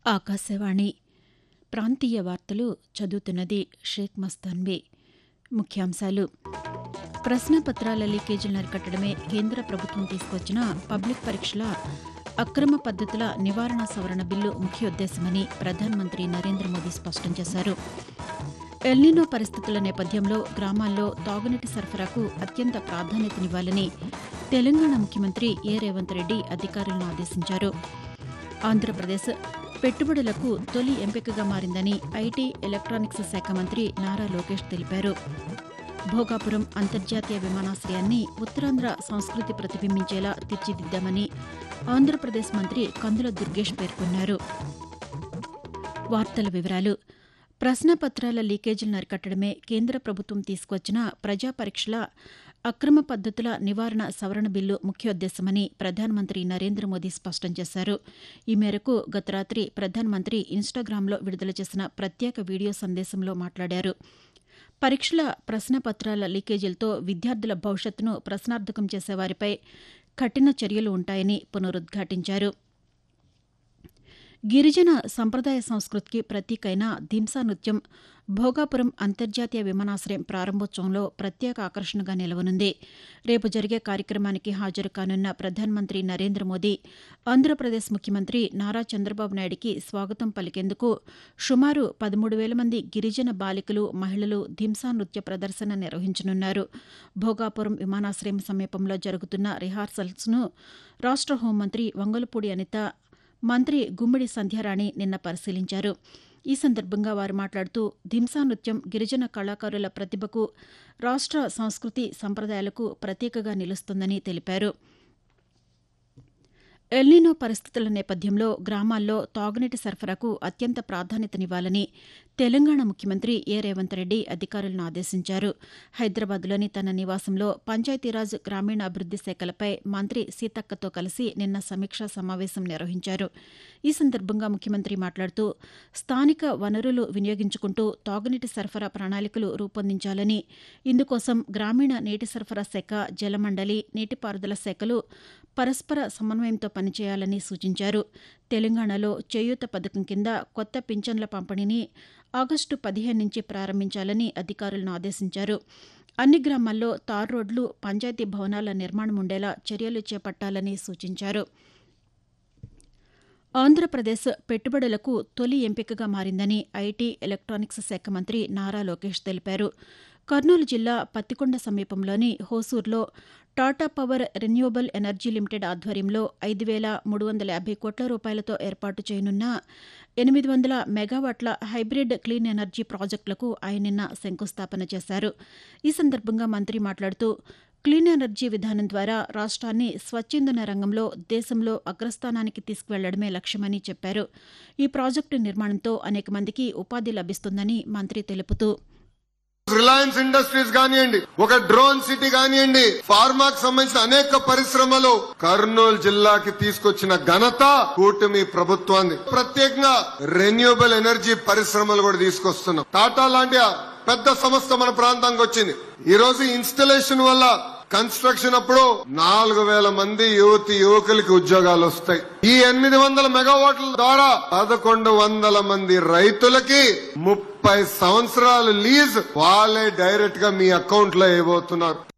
ఆకాశవాణి ప్రాంతీయ వార్తలు చదువుతున్నది షేక్ మస్తాన్వి ముఖ్యాంశాలు ప్రశ్నపత్రాల లీకేజీలను అరికట్టడమే కేంద్ర ప్రభుత్వం తీసుకొచ్చిన పబ్లిక్ పరీక్షల అక్రమ పద్దతుల నివారణ సవరణ బిల్లు ముఖ్యోద్దేశమని ప్రధానమంత్రి నరేంద్ర మోదీ స్పష్టం చేశారు ఎల్నినో పరిస్థితుల నేపథ్యంలో గ్రామాల్లో తాగునీటి సరఫరాకు అత్యంత ప్రాధాన్యతనివ్వాలని తెలంగాణ ముఖ్యమంత్రి ఏ రేవంత్ రెడ్డి అధికారులను ఆదేశించారు ఆంధ్రప్రదేశ్ పెట్టుబడులకు తొలి ఎంపికగా మారిందని ఐటీ ఎలక్ట్రానిక్స్ శాఖ మంత్రి నారా లోకేష్ తెలిపారు భోగాపురం అంతర్జాతీయ విమానాశ్రయాన్ని ఉత్తరాంధ్ర సంస్కృతి ప్రతిబింబించేలా తీర్చిదిద్దామని ఆంధ్రప్రదేశ్ మంత్రి కందుల దుర్గేష్ పేర్కొన్నారు వార్తల వివరాలు ప్రశ్నపత్రాల లీకేజీలను అరికట్టడమే కేంద్ర ప్రభుత్వం తీసుకొచ్చిన ప్రజా పరీక్షల అక్రమ పద్దతుల నివారణ సవరణ బిల్లు ముఖ్యోద్దేశమని ప్రధానమంత్రి నరేంద్ర మోదీ స్పష్టం చేశారు ఈ మేరకు గత రాత్రి ప్రధానమంత్రి ఇన్స్టాగ్రామ్లో విడుదల చేసిన ప్రత్యేక వీడియో సందేశంలో మాట్లాడారు పరీక్షల ప్రశ్నపత్రాల లీకేజీలతో విద్యార్థుల భవిష్యత్తును ప్రశ్నార్థకం చేసేవారిపై కఠిన చర్యలు ఉంటాయని పునరుద్ఘాటించారు గిరిజన సంప్రదాయ సంస్కృతికి ప్రతీకైన దింసా నృత్యం భోగాపురం అంతర్జాతీయ విమానాశ్రయం ప్రారంభోత్సవంలో ప్రత్యేక ఆకర్షణగా నిలవనుంది రేపు జరిగే కార్యక్రమానికి హాజరు కానున్న ప్రధానమంత్రి నరేంద్ర మోదీ ఆంధ్రప్రదేశ్ ముఖ్యమంత్రి నారా చంద్రబాబు నాయుడికి స్వాగతం పలికేందుకు సుమారు పదమూడు వేల మంది గిరిజన బాలికలు మహిళలు దింసా నృత్య ప్రదర్శన నిర్వహించనున్నారు భోగాపురం విమానాశ్రయం సమీపంలో జరుగుతున్న రిహార్సల్స్ను రాష్ట హోంమంత్రి వంగలపూడి అనిత మంత్రి గుమ్మిడి సంధ్యారాణి నిన్న పరిశీలించారు ఈ సందర్భంగా వారు మాట్లాడుతూ ధింసా నృత్యం గిరిజన కళాకారుల ప్రతిభకు రాష్ట సంస్కృతి సంప్రదాయాలకు ప్రతీకగా నిలుస్తుందని తెలిపారు ఎల్నినో పరిస్థితుల నేపథ్యంలో గ్రామాల్లో తాగునీటి సరఫరాకు అత్యంత ప్రాధాన్యతనివ్వాలని తెలంగాణ ముఖ్యమంత్రి ఏ రేవంత్ రెడ్డి అధికారులను ఆదేశించారు హైదరాబాద్లోని తన నివాసంలో పంచాయతీరాజ్ గ్రామీణాభివృద్ది శాఖలపై మంత్రి సీతక్కతో కలిసి నిన్న సమీక్షా సమావేశం నిర్వహించారు ఈ సందర్భంగా ముఖ్యమంత్రి మాట్లాడుతూ స్థానిక వనరులు వినియోగించుకుంటూ తాగునీటి సరఫరా ప్రణాళికలు రూపొందించాలని ఇందుకోసం గ్రామీణ నీటి సరఫరా శాఖ జలమండలి నీటిపారుదల శాఖలు పరస్పర సమన్వయంతో పనిచేయాలని సూచించారు తెలంగాణలో చేయూత పథకం కింద కొత్త పింఛన్ల పంపిణీని ఆగస్టు పదిహేను నుంచి ప్రారంభించాలని అధికారులను ఆదేశించారు అన్ని గ్రామాల్లో తార్ రోడ్లు పంచాయతీ భవనాల నిర్మాణం ఉండేలా చర్యలు చేపట్టాలని సూచించారు ఆంధ్రప్రదేశ్ పెట్టుబడులకు తొలి ఎంపికగా మారిందని ఐటీ ఎలక్ట్రానిక్స్ శాఖ మంత్రి నారా లోకేష్ తెలిపారు కర్నూలు జిల్లా పత్తికొండ సమీపంలోని హోసూర్లో Tata power renewable energy limited ఆధ్వర్యంలో ఐదు వేల మూడు వందల యాభై కోట్ల రూపాయలతో ఏర్పాటు చేయనున్న ఎనిమిది వందల మెగావాట్ల హైబ్రిడ్ క్లీన్ ఎనర్జీ ప్రాజెక్టులకు ఆయన నిన్న శంకుస్థాపన చేశారు ఈ సందర్భంగా మంత్రి మాట్లాడుతూ క్లీన్ ఎనర్జీ విధానం ద్వారా రాష్ట్రాన్ని స్వచ్ఛందన రంగంలో దేశంలో అగ్రస్థానానికి తీసుకువెళ్లడమే లక్ష్యమని చెప్పారు ఈ ప్రాజెక్టు నిర్మాణంతో అనేక మందికి ఉపాధి లభిస్తుందని మంత్రి తెలుపుతూ రిలయన్స్ ఇండస్ట్రీస్ కానివ్వండి ఒక డ్రోన్ సిటీ కానివ్వండి ఫార్మాకు సంబంధించిన అనేక పరిశ్రమలు కర్నూలు జిల్లాకి తీసుకొచ్చిన ఘనత కూటమి ప్రభుత్వాన్ని ప్రత్యేకంగా రెన్యూబుల్ ఎనర్జీ పరిశ్రమలు కూడా తీసుకొస్తున్నాం టాటా లాంటి ఆ పెద్ద సంస్థ మన ప్రాంతానికి వచ్చింది ఈ రోజు ఇన్స్టలేషన్ వల్ల కన్స్ట్రక్షన్ అప్పుడు నాలుగు వేల మంది యువతి యువకులకి ఉద్యోగాలు వస్తాయి ఈ ఎనిమిది వందల మెగావాట్ల ద్వారా పదకొండు వందల మంది రైతులకి ముప్పై సంవత్సరాలు లీజ్ వాళ్ళే డైరెక్ట్ గా మీ అకౌంట్ లో ఇవ్వబోతున్నారు